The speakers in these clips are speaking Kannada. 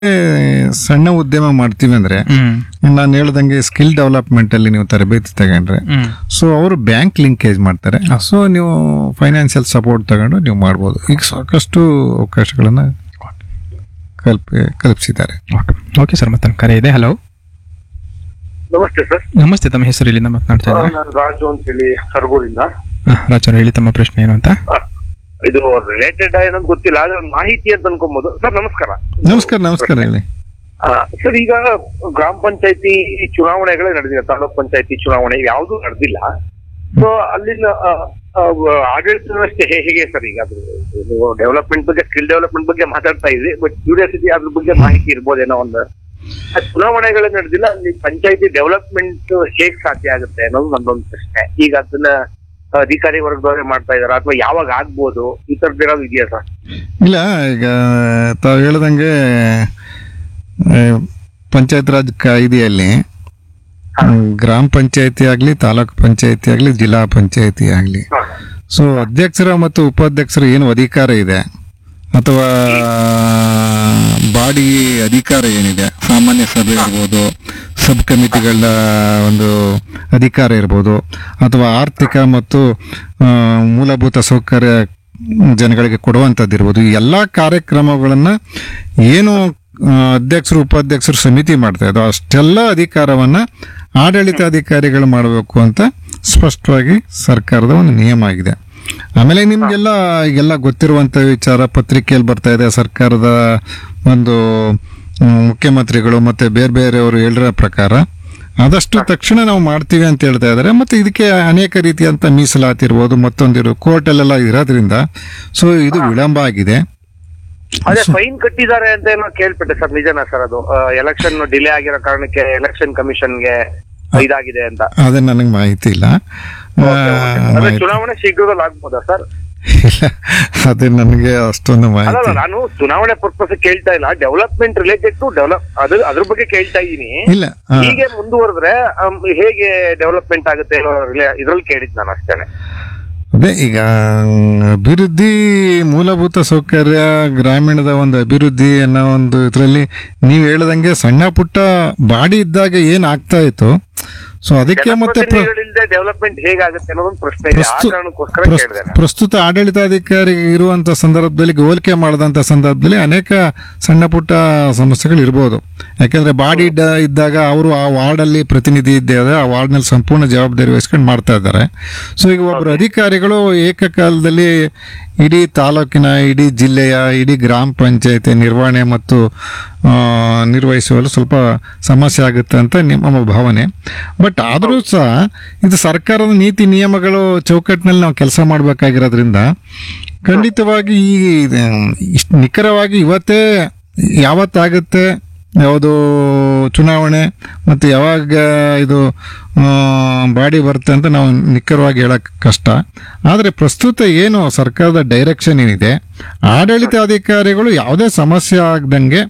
ಸಣ್ಣ ಉದ್ಯಮ ಮಾಡ್ತೀವಿ ಅಂದ್ರೆ ಹ್ಮ್ ನಾನು ಹೇಳ್ದಂಗೆ ಸ್ಕಿಲ್ ಡೆವಲಪ್ಮೆಂಟ್ ಅಲ್ಲಿ ನೀವು ತರಬೇತಿ ತಗೊಂಡ್ರೆ ಹ್ಮ್ ಸೊ ಅವರು ಬ್ಯಾಂಕ್ ಲಿಂಕೇಜ್ ಮಾಡ್ತಾರೆ ಸೊ ನೀವು ಫೈನಾನ್ಷಿಯಲ್ ಸಪೋರ್ಟ್ ತಗೊಂಡು ನೀವು ಮಾಡ್ಬೋದು ಈಗ ಸಾಕಷ್ಟು ಅವಕಾಶಗಳನ್ನ ಕಲ್ಪಿ ಕಲ್ಪಿಸಿದ್ದಾರೆ ಓಕೆ ಓಕೆ ಸರ್ ಮತ್ತೆ ಕರೆ ಇದೆ ಹಲೋ ನಮಸ್ತೆ ಸರ್ ನಮಸ್ತೆ ತಮ್ಮ ಹೆಸರು ಇಲ್ಲಿಂದ ಮಾತನಾಡ್ತಾ ಇದ್ದಾರೆ ನಾನು ರಾಜು ಅಂತ ಹೇಳಿ ಸರಗೂರಿಂದ ರಾಜರು ಹೇಳಿ ತಮ್ಮ ಪ್ರಶ್ನೆ ಏನು ಅಂತ ಆ, ಇದು ರಿಲೇಟೆಡ್ ಏನಂತ ಗೊತ್ತಿಲ್ಲ ಆದ್ರೆ ಒಂದು ಮಾಹಿತಿ ಅಂತ ಅನ್ಕೊಬಹುದು ಸರ್ ನಮಸ್ಕಾರ ನಮಸ್ಕಾರ ನಮಸ್ಕಾರ ಹೇಳಿ ಆ, ಸರ್ ಈಗ ಗ್ರಾಮ ಪಂಚಾಯತಿ ಚುನಾವಣೆಗಳೇ ನಡೆದಿದೆ ತಾಲೂಕ್ ಪಂಚಾಯತಿ ಚುನಾವಣೆ ಯಾವುದು ನಡೆದಿಲ್ಲ ಸೊ ಅಲ್ಲಿನ ಆ, ಆ, ಆಡಳಿತ ವ್ಯವಸ್ಥೆ ಹೇ- ಹೇಗೆ ಸರ್ ಈಗ ಅದು ನೀವು ಡೆವಲಪ್ಮೆಂಟ್ ಬಗ್ಗೆ ಸ್ಕಿಲ್ ಡೆವಲಪ್ಮೆಂಟ್ ಬಗ್ಗೆ ಮಾತಾಡ್ತಾ ಇದ್ರಿ ಬಟ್ ಕ್ಯೂರಿಯಾಸಿಟಿ ಅದ್ರ ಬಗ್ಗೆ ಮಾಹಿತಿ ಇರ್ಬೋದೇನೋ ಒಂದು ಆ ಚುನಾವಣೆಗಳೇ ನಡೆದಿಲ್ಲ ಅಲ್ಲಿ ಪಂಚಾಯತಿ ಡೆವಲಪ್ಮೆಂಟ್ ಹೇಗ್ ಸಾಧ್ಯ ಆಗುತ್ತೆ ಅನ್ನೋದು ನಂದೊಂದು ಪ್ರಶ್ನೆ ಈಗ ಅದನ್ನ ಅಧಿಕಾರಿ ವರ್ಗದವರೇ ಮಾಡ್ತಾ ಇದಾರ ಅಥವಾ ಯಾವಾಗ ಆಗ್ಬೋದು ಈ ತರದ್ದು ಏನಾದ್ರು ಇದೆಯಾ ಸರ್ ಇಲ್ಲ ಈಗ ತಾವು ಹೇಳ್ದಂಗೆ ಪಂಚಾಯತ್ ರಾಜ್ ಕಾಯ್ದೆಯಲ್ಲಿ ಹ್ಮ್, ಗ್ರಾಮ ಪಂಚಾಯತಿ ಆಗಲಿ ತಾಲೂಕು ಪಂಚಾಯತಿ ಆಗಲಿ ಜಿಲ್ಲಾ ಪಂಚಾಯತಿ ಆಗಲಿ ಸೊ ಅಧ್ಯಕ್ಷರ ಮತ್ತು ಉಪಾಧ್ಯಕ್ಷರ ಏನು ಅಧಿಕಾರ ಇದೆ ಅಥವಾ ಬಾಡಿ ಅಧಿಕಾರ ಏನಿದೆ ಸಾಮಾನ್ಯ ಸಭೆ ಇರ್ಬೋದು ಸಬ್ ಕಮಿಟಿಗಳ ಒಂದು ಅಧಿಕಾರ ಇರ್ಬೋದು ಅಥವಾ ಆರ್ಥಿಕ ಮತ್ತು ಆ, ಮೂಲಭೂತ ಸೌಕರ್ಯ ಜನಗಳಿಗೆ ಕೊಡುವಂಥದ್ದು ಇರ್ಬೋದು ಈ ಎಲ್ಲ ಕಾರ್ಯಕ್ರಮಗಳನ್ನು ಏನು ಆ, ಅಧ್ಯಕ್ಷರು ಉಪಾಧ್ಯಕ್ಷರು ಸಮಿತಿ ಮಾಡ್ತಾ ಇದ್ದೋ ಅಷ್ಟೆಲ್ಲ ಅಧಿಕಾರವನ್ನ ಆಡಳಿತಾಧಿಕಾರಿಗಳು ಮಾಡಬೇಕು ಅಂತ ಸ್ಪಷ್ಟವಾಗಿ ಸರ್ಕಾರದ ಒಂದು ನಿಯಮ ಆಗಿದೆ ಆಮೇಲೆ ನಿಮ್ಗೆಲ್ಲ ಈಗೆಲ್ಲ ಗೊತ್ತಿರುವಂತ ವಿಚಾರ ಪತ್ರಿಕೆಯಲ್ಲಿ ಬರ್ತಾ ಇದೆ ಸರ್ಕಾರದ ಒಂದು ಮ್, ಮುಖ್ಯಮಂತ್ರಿಗಳು ಮತ್ತೆ ಬೇರೆ ಬೇರೆಯವರು ಹೇಳಿರೋ ಪ್ರಕಾರ ಆದಷ್ಟು ತಕ್ಷಣ ನಾವು ಮಾಡ್ತೀವಿ ಅಂತ ಹೇಳ್ತಾ ಇದ್ದಾರೆ ಮತ್ತೆ ಇದಕ್ಕೆ ಅನೇಕ ರೀತಿಯಂತ ಮೀಸಲಾತಿ ಇರ್ಬೋದು ಮತ್ತೊಂದಿರು ಕೋರ್ಟಲ್ಲೆಲ್ಲ ಇರೋದ್ರಿಂದ ಸೊ ಇದು ವಿಳಂಬ ಆಗಿದೆ ಅದೇ ಫೈನ್ ಕಟ್ಟಿದ್ದಾರೆ ಅಂತ ಏನೋ ಕೇಳ್ಪಟ್ಟೆ ಸರ್ ನಿಜನಾ ಸರ್ ಅದು ಎಲೆಕ್ಷನ್ ಡಿಲೇ ಆಗಿರೋ ಕಾರಣಕ್ಕೆ ಎಲೆಕ್ಷನ್ ಕಮಿಷನ್ಗೆ ಇದಾಗಿದೆ ಅಂತ ಅದೇ ನನಗೆ ಮಾಹಿತಿ ಇಲ್ಲ ಆ, ಅದೇ ಮಾಹಿತಿ- ಚುನಾವಣೆ ಶೀಘ್ರದಲ್ಲಿ ಆಗ್ಬೋದಾ ಸರ್ ಇಲ್ಲ ಅದೇ ನನಗೆ ಅಷ್ಟೊಂದು ಅಲ್ಲ ಮಾಹಿತಿ ನಾನು ಚುನಾವಣೆ ಪರ್ಪಸ್ ಕೇಳ್ತಾ ಇಲ್ಲ ಡೆವಲಪ್ಮೆಂಟ್ ರಿಲೇಟೆಡ್ ಟು ಡೆವಲಪ್ ಅದ್ರ ಅದ್ರ ಬಗ್ಗೆ ಕೇಳ್ತಾ ಇದೀನಿ ಇಲ್ಲ ಆ, ಹೀಗೆ ಮುಂದುವರೆದ್ರೆ ಆಮ್, ಹೇಗೆ ಡೆವಲಪ್ಮೆಂಟ್ ಆಗುತ್ತೆ ಅನ್ನೋ ರಿಲೇ- ಇದ್ರಲ್ಲಿ ಕೇಳಿದ್ ನಾನು ಅಷ್ಟೇನೆ ಅದೇ ಈಗ ಅಭಿವೃದ್ಧಿ ಮೂಲಭೂತ ಸೌಕರ್ಯ ಗ್ರಾಮೀಣದ ಒಂದು ಅಭಿವೃದ್ಧಿ ಅನ್ನೋ ಒಂದು ಇದರಲ್ಲಿ ನೀವು ಹೇಳ್ದಂಗೆ ಸಣ್ಣ ಪುಟ್ಟ ಬಾಡಿ ಇದ್ದಾಗ ಏನ್ ಆಗ್ತಾ ಇತ್ತು ಸೊ ಅದಕ್ಕೆ ಮತ್ತೆ ಪ್ರ- ಜನಪ್ರತಿನಿಧಿಗಳಿಲ್ದೆ ಡೆವಲಪ್ಮೆಂಟ್ ಹೇಗಾಗುತ್ತೆ ಅನ್ನೋದೊಂದು ಪ್ರಶ್ನೆ ಇದೆ ಆ ಪ್ರಸ್ತು- ಕಾರಣಕ್ಕೋಸ್ಕರ ಪ್ರಸ್- ಕೇಳಿದೆ ನಾನು. ಪ್ರಸ್ತುತ ಆಡಳಿತಾಧಿಕಾರಿ ಇರುವಂತ ಸಂದರ್ಭದಲ್ಲಿ ಹೋಲಿಕೆ ಮಾಡದಂತ ಸಂದರ್ಭದಲ್ಲಿ ಅನೇಕ ಸಣ್ಣ ಪುಟ್ಟ ಸಮಸ್ಯೆಗಳು ಇರ್ಬೋದು ಯಾಕಂದ್ರೆ ಬಾಡಿ ಇದ್ದ- ಇದ್ದಾಗ ಅವರು ಆ ವಾರ್ಡ್ ಅಲ್ಲಿ ಪ್ರತಿನಿಧಿ ಇದ್ದಾರೆ ಆ ವಾರ್ಡ್ ನಲ್ಲಿ ಸಂಪೂರ್ಣ ಜವಾಬ್ದಾರಿ ವಹಿಸ್ಕೊಂಡು ಮಾಡ್ತಾ ಇದ್ದಾರೆ ಸೊ ಈಗ ಒಬ್ಬರು ಅಧಿಕಾರಿಗಳು ಏಕಕಾಲದಲ್ಲಿ ಇಡೀ ತಾಲೂಕಿನ ಇಡೀ ಜಿಲ್ಲೆಯ ಇಡೀ ಗ್ರಾಮ ಪಂಚಾಯತಿ ನಿರ್ವಹಣೆ ಮತ್ತು ಆ, ನಿರ್ವಹಿಸುವಲ್ಲಿ ಸ್ವಲ್ಪ ಸಮಸ್ಯೆ ಆಗುತ್ತೆ ಅಂತ ನಿಮ್ಮ ಭಾವನೆ ಬಟ್ ಆದರೂ ಸಹ ಇದು ಸರ್ಕಾರದ ನೀತಿ ನಿಯಮಗಳು ಚೌಕಟ್ಟಿನಲ್ಲಿ ನಾವು ಕೆಲಸ ಮಾಡಬೇಕಾಗಿರೋದ್ರಿಂದ ಖಂಡಿತವಾಗಿ ಈ ಇಷ್ಟು ನಿಖರವಾಗಿ ಇವತ್ತೇ ಯಾವತ್ತಾಗುತ್ತೆ ಯಾವುದು ಚುನಾವಣೆ ಮತ್ತು ಯಾವಾಗ ಇದು ಆ, ಬಾಡಿ ಬರುತ್ತೆ ಅಂತ ನಾವು ನಿಖರವಾಗಿ ಹೇಳಕ್ ಕಷ್ಟ ಆದರೆ ಪ್ರಸ್ತುತ ಏನು ಸರ್ಕಾರದ ಡೈರೆಕ್ಷನ್ ಏನಿದೆ ಆಡಳಿತಾಧಿಕಾರಿಗಳು ಯಾವುದೇ ಸಮಸ್ಯೆ ಆಗದಂಗೆ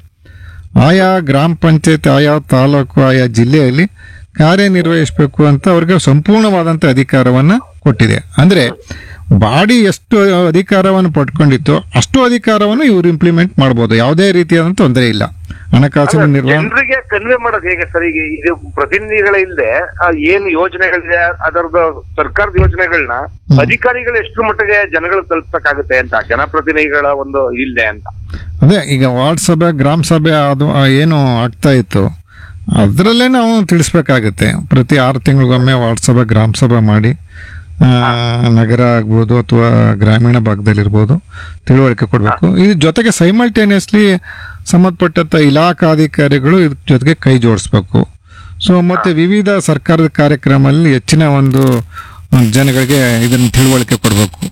ಆಯಾ ಗ್ರಾಮ ಪಂಚಾಯತ್ ಆಯಾ ತಾಲೂಕು ಆಯಾ ಜಿಲ್ಲೆಯಲ್ಲಿ ಕಾರ್ಯನಿರ್ವಹಿಸಬೇಕು ಅಂತ ಅವ್ರಿಗೆ ಸಂಪೂರ್ಣವಾದಂಥ ಅಧಿಕಾರವನ್ನ ಕೊಟ್ಟಿದೆ ಅಂದ್ರೆ ಬಾಡಿ ಎಷ್ಟು ಅಧಿಕಾರವನ್ನು ಪಡ್ಕೊಂಡಿತ್ತು ಅಷ್ಟು ಅಧಿಕಾರವನ್ನು ಇವರು ಇಂಪ್ಲಿಮೆಂಟ್ ಮಾಡ್ಬೋದು ಯಾವುದೇ ರೀತಿಯಾದಂಥ ತೊಂದರೆ ಇಲ್ಲ ಹಣಕಾಸಿನ ನಿರ್ವಹಣೆ ಜನರಿಗೆ ಕನ್ವೆ ಮಾಡೋದು ಹೇಗೆ ಸರ್ ಈಗ ಇದು ಪ್ರತಿನಿಧಿಗಳ ಇಲ್ಲದೆ ಏನು ಯೋಜನೆಗಳಿದೆ ಅದರದ ಸರ್ಕಾರದ ಯೋಜನೆಗಳನ್ನ ಅಧಿಕಾರಿಗಳು ಎಷ್ಟು ಮಟ್ಟಿಗೆ ಜನಗಳು ತಲುಪಕ್ಕಾಗುತ್ತೆ ಅಂತ ಜನಪ್ರತಿನಿಧಿಗಳ ಒಂದು ಇಲ್ಲದೆ ಅಂತ ಅದೇ ಈಗ ವಾರ್ಡ್ ಸಭೆ ಗ್ರಾಮ ಸಭೆ ಅದು ಆ, ಏನು ಆಗ್ತಾ ಇತ್ತು ಅದರಲ್ಲೇ ನಾವು ತಿಳಿಸ್ಬೇಕಾಗುತ್ತೆ ಪ್ರತಿ ಆರು ತಿಂಗಳಿಗೊಮ್ಮೆ ವಾರ್ಡ್ ಸಭೆ ಗ್ರಾಮ ಸಭೆ ಮಾಡಿ ಆ, ನಗರ ಆಗ್ಬೋದು ಅಥವಾ ಗ್ರಾಮೀಣ ಭಾಗದಲ್ಲಿರ್ಬೋದು ತಿಳುವಳಿಕೆ ಕೊಡಬೇಕು ಇದ್ರ ಜೊತೆಗೆ ಸೈಮಲ್ಟೇನಿಯಸ್ಲಿ ಸಂಬಂಧಪಟ್ಟಂತ ಇಲಾಖಾಧಿಕಾರಿಗಳು ಇದ್ರ ಜೊತೆಗೆ ಕೈ ಜೋಡಿಸ್ಬೇಕು ಸೊ ಮತ್ತೆ ವಿವಿಧ ಸರ್ಕಾರದ ಕಾರ್ಯಕ್ರಮದಲ್ಲಿ ಹೆಚ್ಚಿನ ಒಂದು ಜನಗಳಿಗೆ ಇದನ್ನು ತಿಳುವಳಿಕೆ ಕೊಡಬೇಕು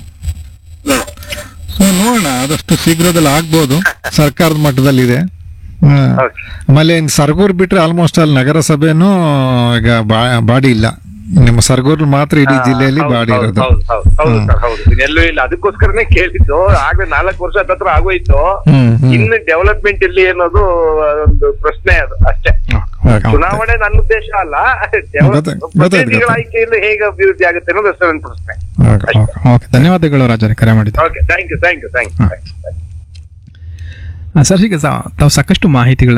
ಸೊ ನೋಡೋಣ ಆದಷ್ಟು ಶೀಘ್ರದಲ್ಲಿ ಆಗ್ಬೋದು ಸರ್ಕಾರದ ಮಟ್ಟದಲ್ಲಿದೆ ಹ್ಮ್. Okay. ಆಮೇಲೆ ಇನ್ ಸರ್ಗೂರ್ ಬಿಟ್ರೆ ಆಲ್ಮೋಸ್ಟ್ ಅಲ್ಲಿ ನಗರಸಭೆನೂ ಈಗ ಬಾ- ಬಾಡಿ ಇಲ್ಲ ನಿಮ್ಮ ಸರ್ಗೂರ್ ಮಾತ್ರ ಇಡೀ ಜಿಲ್ಲೆಯಲ್ಲಿ ಹೌದು, ಬಾಡಿ ಹೌದು, ಇರೋದು ಹೌದು, ಹೌದು, ಹೌದು ಸರ್ ಹೌದು ಇದೆಲ್ಲೂ ಇಲ್ಲ ಅದಕ್ಕೋಸ್ಕರನೇ ಕೇಳಿದ್ದು ಆಗ್ಲೇ ನಾಲ್ಕು ವರ್ಷ ಹತ್ರ ಆಗೋಯ್ತು ಹ್ಮ್, ಹ್ಮ್. ಇನ್ನು ಡೆವಲಪ್ಮೆಂಟ್ ಇಲ್ಲಿ ಅನ್ನೋದು ಒಂದು ಪ್ರಶ್ನೆ ಅದು ಅಷ್ಟೇ Okay. ಚುನಾವಣೆ ನನ್ನ ಉದ್ದೇಶ ಅಲ್ಲ ಗೊತ್ತಾಯ್ತು, ಗೊತ್ತಾಯ್ತು, ಪ್ರತಿನಿಧಿಗಳ ಗೊತ್ತಾಯ್ತು. ಆಯ್ಕೆಯಿಂದ ಹೇಗೆ ಅಭಿವೃದ್ಧಿ ಆಗುತ್ತೆ ಅನ್ನೋದು ಅಷ್ಟೇ ನನ್ನ ಪ್ರಶ್ನೆ ಓಕೆ ಓಕೆ ಧನ್ಯವಾದಗಳು ರಾಜರೇ ಕರೆ ಮಾಡಿದ್ದು okay thank you thank you thank you sir ಈಗ ಸ- ತಾವು ಸಾಕಷ್ಟು ಮಾಹಿತಿಗಳು